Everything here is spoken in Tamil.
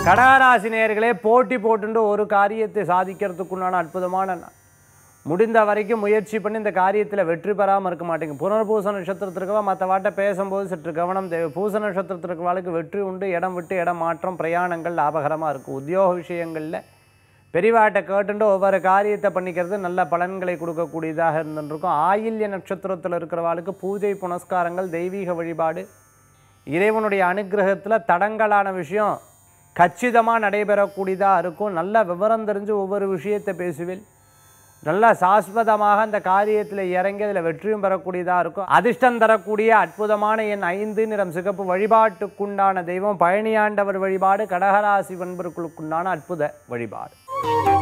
கடகராசி நேயர்களே போட்டி போட்டுண்டு ஒரு காரியத்தை சாதிக்கிறதுக்குண்டான அற்புதமான நாள் முடிந்த வரைக்கும் முயற்சி பண்ணி இந்த காரியத்தில் வெற்றி பெறாமல் இருக்க மாட்டேங்க புனர்பூச நட்சத்திரத்திற்கவா மற்ற வாட்டை பேசும்போது சற்று கவனம் தேவை பூச நட்சத்திரத்திற்கு வெற்றி உண்டு இடம் விட்டு இடம் மாற்றம் பிரயாணங்கள் லாபகரமாக இருக்கும் உத்தியோக விஷயங்களில் பெரியவாட்டை கேட்டுண்டு ஒவ்வொரு காரியத்தை பண்ணிக்கிறது நல்ல பலன்களை கொடுக்கக்கூடியதாக இருந்துருக்கும் ஆயில்ய நட்சத்திரத்தில் இருக்கிறவாளுக்கு பூஜை புனஸ்காரங்கள் தெய்வீக வழிபாடு இறைவனுடைய அனுக்கிரகத்தில் தடங்கலான விஷயம் கச்சிதமாக நடைபெறக்கூடியதாக இருக்கும் நல்ல விவரம் தெரிஞ்சு ஒவ்வொரு விஷயத்தை பேசுவேன் நல்லா சாஸ்வதமாக அந்த காரியத்தில் இறங்கி அதில் வெற்றியும் பெறக்கூடியதாக இருக்கும் அதிர்ஷ்டம் தரக்கூடிய அற்புதமான என் ஐந்து நிறம் சிகப்பு வழிபாட்டுக்குண்டான தெய்வம் பழனியாண்டவர் வழிபாடு கடகராசி வன்பர்களுக்குண்டான அற்புத வழிபாடு